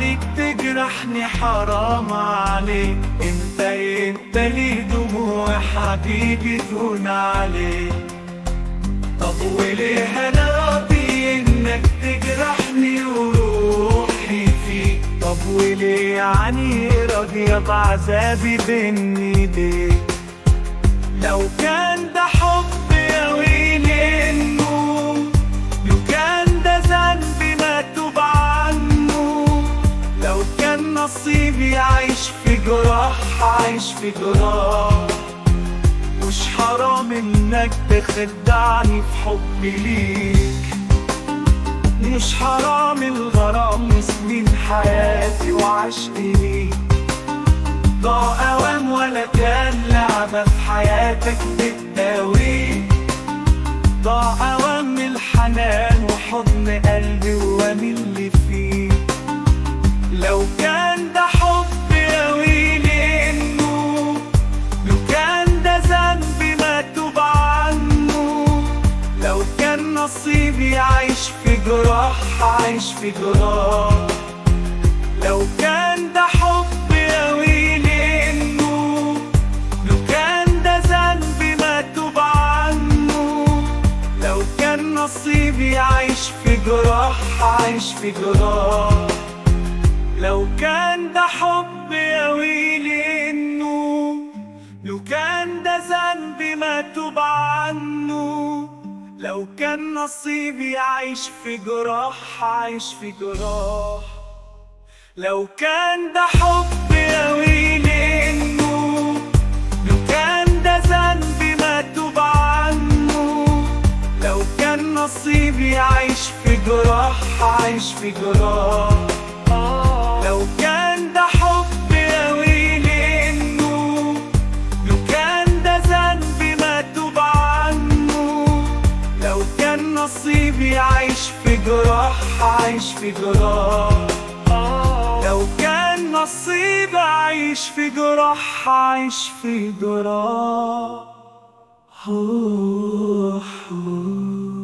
عليك تجرحني حرام عليك انت انت لي دموع حبيبي تهون عليك طب وليه انا راضي انك تجرحني وروحي فيك طب وليه يعني راضية بعذابي بين ايديك لو كان ده حب يا ويلي انه لو كان ده ذنبي ما توب عنه لو كان نصيبي عايش في جراح عايش في جراح مش حرام انك تخدعني في حبي ليك مش حرام الغرام سنين حياتي وعشقي ليك ضاع اوام ولا كان لعبة في حياتك بتداويك ضاع اوام الحنان وحضن قلبي وامل اللي فيه لو كان ده حب يا ويلي انه لو كان ده ذنبي ما توب عنه لو كان نصيبي عايش في جراح عايش في جراح لو كان ده حب يا ويلي انه لو كان ده ذنبي ما توب عنه لو كان نصيبي عايش في جراح عايش في جراح لو كان ده حب يا ويلي انه لو كان ده ذنبي ما توب عنه لو كان نصيبي عايش في جراح عايش في جراح لو كان ده حب يا ويلي انه لو كان ده ذنبي ما توب عنه لو كان نصيبي عايش في جراح عايش في جراح لو كان ده حب يا ويلي انه لو كان ده ذنبي ما توب عنه لو كان نصيبي عايش في جراح عايش في جراح لو كان نصيبي عايش في جراح عايش في جراح